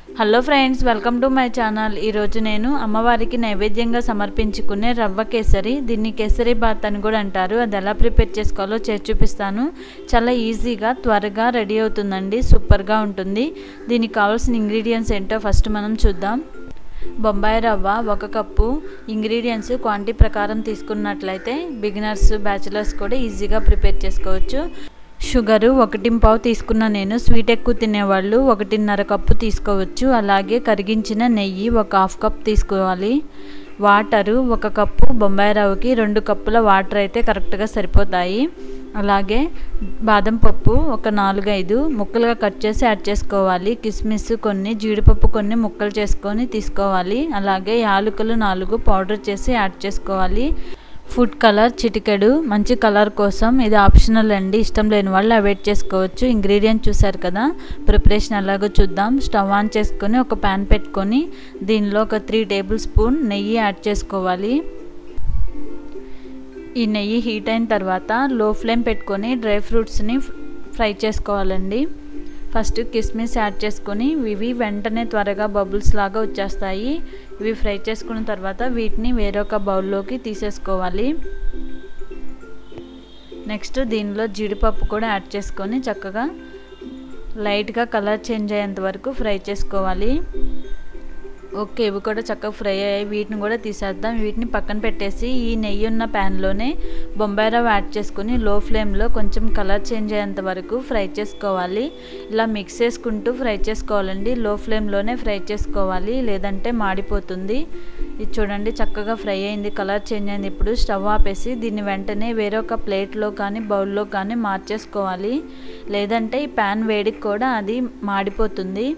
hello friends welcome to my channel ఈరోజు నేను అమ్మవారికి నైవేద్యంగా సమర్పించుకునే రవ్వ కేసరి దీన్ని కేసరి బాత్ అని కూడా అంటారు అది ఎలా ప్రిపేర్ చేసుకోవాలో చేసి చూపిస్తాను చాలా ఈజీగా త్వరగా రెడీ అవుతుందండి సూపర్గా ఉంటుంది దీనికి కావాల్సిన ఇంగ్రీడియంట్స్ ఏంటో ఫస్ట్ మనం చూద్దాం బొంబాయి రవ్వ ఒక కప్పు ఇంగ్రీడియంట్స్ క్వాంటిటీ ప్రకారం తీసుకున్నట్లయితే బిగినర్స్ బ్యాచిలర్స్ కూడా ఈజీగా ప్రిపేర్ చేసుకోవచ్చు షుగరు ఒకటి పావు తీసుకున్న నేను స్వీట్ ఎక్కువ తినేవాళ్ళు ఒకటిన్నర కప్పు తీసుకోవచ్చు అలాగే కరిగించిన నెయ్యి ఒక హాఫ్ కప్ తీసుకోవాలి వాటరు ఒక కప్పు బొంబాయి రవ్వకి రెండు కప్పుల వాటర్ అయితే కరెక్ట్గా సరిపోతాయి అలాగే బాదం పప్పు ఒక నాలుగైదు ముక్కలుగా కట్ చేసి యాడ్ చేసుకోవాలి కిస్మిస్ కొన్ని జీడిపప్పు కొన్ని ముక్కలు చేసుకొని తీసుకోవాలి అలాగే యాలకులు నాలుగు పౌడర్ చేసి యాడ్ చేసుకోవాలి ఫుడ్ కలర్ చిటికెడు మంచి కలర్ కోసం ఇది ఆప్షనల్ అండి ఇష్టం లేని వాళ్ళు అవాయిడ్ చేసుకోవచ్చు ఇంగ్రీడియంట్ చూసారు కదా ప్రిపరేషన్ ఎలాగో చూద్దాం స్టవ్ ఆన్ చేసుకొని ఒక ప్యాన్ పెట్టుకొని దీనిలో ఒక త్రీ టేబుల్ స్పూన్ నెయ్యి యాడ్ చేసుకోవాలి ఈ నెయ్యి హీట్ అయిన తర్వాత లో ఫ్లేమ్ పెట్టుకొని డ్రై ఫ్రూట్స్ని ఫ్రై చేసుకోవాలండి ఫస్ట్ కిస్మిస్ యాడ్ చేసుకొని ఇవి వెంటనే త్వరగా బబుల్స్ లాగా వచ్చేస్తాయి ఇవి ఫ్రై చేసుకున్న తర్వాత వీటిని వేరొక బౌల్లోకి తీసేసుకోవాలి నెక్స్ట్ దీనిలో జీడిపప్పు కూడా యాడ్ చేసుకొని చక్కగా లైట్గా కలర్ చేంజ్ అయ్యేంత వరకు ఫ్రై చేసుకోవాలి ఓకే ఇవి కూడా చక్కగా ఫ్రై అయ్యాయి వీటిని కూడా తీసేద్దాం వీటిని పక్కన పెట్టేసి ఈ నెయ్యి ఉన్న ప్యాన్లోనే బొంబాయి రవ్వ యాడ్ చేసుకుని లో ఫ్లేమ్లో కొంచెం కలర్ చేంజ్ అయ్యేంత వరకు ఫ్రై చేసుకోవాలి ఇలా మిక్స్ చేసుకుంటూ ఫ్రై చేసుకోవాలండి లో ఫ్లేమ్లోనే ఫ్రై చేసుకోవాలి లేదంటే మాడిపోతుంది ఇది చూడండి చక్కగా ఫ్రై అయింది కలర్ చేంజ్ అయింది ఇప్పుడు స్టవ్ ఆపేసి దీన్ని వెంటనే వేరొక ప్లేట్లో కానీ బౌల్లో కానీ మార్చేసుకోవాలి లేదంటే ఈ ప్యాన్ వేడికి కూడా అది మాడిపోతుంది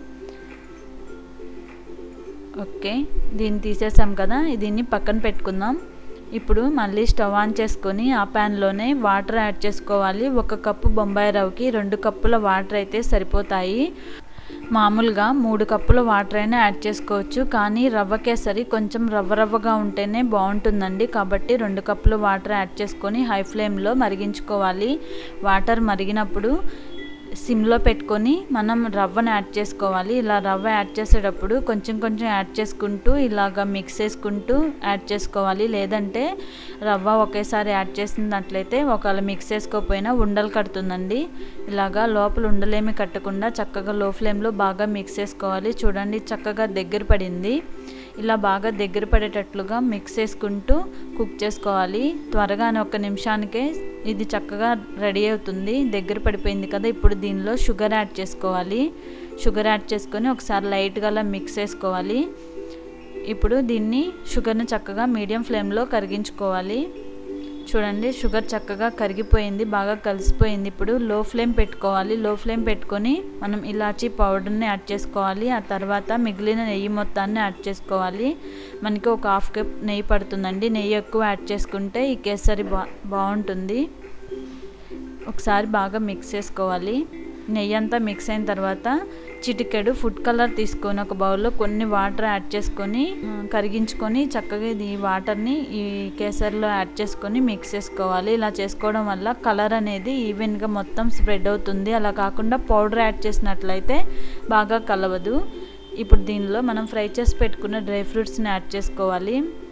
ఓకే దీన్ని తీసేసాం కదా దీన్ని పక్కన పెట్టుకుందాం ఇప్పుడు మళ్ళీ స్టవ్ ఆన్ చేసుకొని ఆ ప్యాన్లోనే వాటర్ యాడ్ చేసుకోవాలి ఒక కప్పు బొంబాయి రవ్వకి రెండు కప్పుల వాటర్ అయితే సరిపోతాయి మామూలుగా మూడు కప్పుల వాటర్ అయినా యాడ్ చేసుకోవచ్చు కానీ రవ్వ కేసరి కొంచెం రవ్వ రవ్వగా ఉంటేనే బాగుంటుందండి కాబట్టి రెండు కప్పుల వాటర్ యాడ్ చేసుకొని హై ఫ్లేమ్లో మరిగించుకోవాలి వాటర్ మరిగినప్పుడు సిమ్లో పెట్టుకొని మనం రవ్వను యాడ్ చేసుకోవాలి ఇలా రవ్వ యాడ్ చేసేటప్పుడు కొంచెం కొంచెం యాడ్ చేసుకుంటూ ఇలాగ మిక్స్ చేసుకుంటూ యాడ్ చేసుకోవాలి లేదంటే రవ్వ ఒకేసారి యాడ్ చేసినట్లయితే ఒకవేళ మిక్స్ చేసుకోకపోయినా ఉండలు కడుతుందండి ఇలాగా లోపల ఉండలేమి కట్టకుండా చక్కగా లో ఫ్లేమ్లో బాగా మిక్స్ చేసుకోవాలి చూడండి చక్కగా దగ్గర పడింది ఇలా బాగా దగ్గర పడేటట్లుగా మిక్స్ చేసుకుంటూ కుక్ చేసుకోవాలి త్వరగానే ఒక నిమిషానికే ఇది చక్కగా రెడీ అవుతుంది దగ్గర పడిపోయింది కదా ఇప్పుడు దీనిలో షుగర్ యాడ్ చేసుకోవాలి షుగర్ యాడ్ చేసుకొని ఒకసారి లైట్గా అలా మిక్స్ చేసుకోవాలి ఇప్పుడు దీన్ని షుగర్ని చక్కగా మీడియం ఫ్లేమ్లో కరిగించుకోవాలి చూడండి షుగర్ చక్కగా కరిగిపోయింది బాగా కలిసిపోయింది ఇప్పుడు లో ఫ్లేమ్ పెట్టుకోవాలి లో ఫ్లేమ్ పెట్టుకొని మనం ఇలాచీ పౌడర్ని యాడ్ చేసుకోవాలి ఆ తర్వాత మిగిలిన నెయ్యి మొత్తాన్ని యాడ్ చేసుకోవాలి మనకి ఒక హాఫ్ కప్ నెయ్యి పడుతుందండి నెయ్యి ఎక్కువ యాడ్ చేసుకుంటే ఈ కేసరి బా బాగుంటుంది ఒకసారి బాగా మిక్స్ చేసుకోవాలి నెయ్యి అంతా మిక్స్ అయిన తర్వాత చిటికెడు ఫుడ్ కలర్ తీసుకొని ఒక బౌల్లో కొన్ని వాటర్ యాడ్ చేసుకొని కరిగించుకొని చక్కగా ఇది వాటర్ని ఈ కేసరిలో యాడ్ చేసుకొని మిక్స్ చేసుకోవాలి ఇలా చేసుకోవడం వల్ల కలర్ అనేది ఈవెన్గా మొత్తం స్ప్రెడ్ అవుతుంది అలా కాకుండా పౌడర్ యాడ్ చేసినట్లయితే బాగా కలవదు ఇప్పుడు దీనిలో మనం ఫ్రై చేసి పెట్టుకున్న డ్రై ఫ్రూట్స్ని యాడ్ చేసుకోవాలి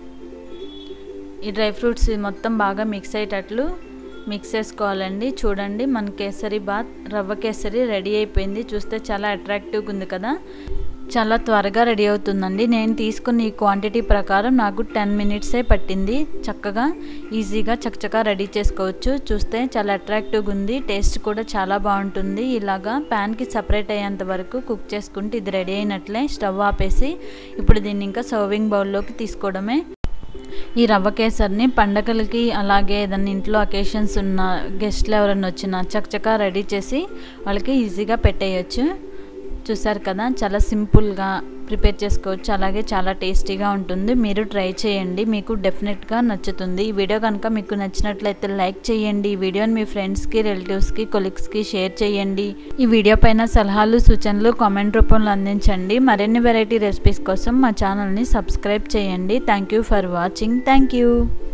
ఈ డ్రై ఫ్రూట్స్ మొత్తం బాగా మిక్స్ అయ్యేటట్లు మిక్స్ చేసుకోవాలండి చూడండి మన కేసరి బాత్ రవ్వ కేసరి రెడీ అయిపోయింది చూస్తే చాలా అట్రాక్టివ్గా ఉంది కదా చాలా త్వరగా రెడీ అవుతుందండి నేను తీసుకున్న ఈ క్వాంటిటీ ప్రకారం నాకు టెన్ మినిట్సే పట్టింది చక్కగా ఈజీగా చక్కచక్క రెడీ చేసుకోవచ్చు చూస్తే చాలా అట్రాక్టివ్గా ఉంది టేస్ట్ కూడా చాలా బాగుంటుంది ఇలాగా ప్యాన్కి సపరేట్ అయ్యేంత వరకు కుక్ చేసుకుంటే ఇది రెడీ అయినట్లే స్టవ్ ఆపేసి ఇప్పుడు దీన్ని ఇంకా సర్వింగ్ బౌల్లోకి తీసుకోవడమే ఈ రవ్వ కేసరిని పండగలకి అలాగే ఏదైనా ఇంట్లో అకేషన్స్ ఉన్న గెస్ట్లు ఎవరైనా వచ్చినా చక్కచక్క రెడీ చేసి వాళ్ళకి ఈజీగా పెట్టేయచ్చు చూసారు కదా చాలా సింపుల్గా ప్రిపేర్ చేసుకోవచ్చు అలాగే చాలా టేస్టీగా ఉంటుంది మీరు ట్రై చేయండి మీకు డెఫినెట్గా నచ్చుతుంది ఈ వీడియో కనుక మీకు నచ్చినట్లయితే లైక్ చేయండి ఈ వీడియోని మీ ఫ్రెండ్స్కి రిలేటివ్స్కి కొలీగ్స్కి షేర్ చేయండి ఈ వీడియో పైన సలహాలు సూచనలు కామెంట్ రూపంలో అందించండి మరిన్ని వెరైటీ రెసిపీస్ కోసం మా ఛానల్ని సబ్స్క్రైబ్ చేయండి thank you for watching thank you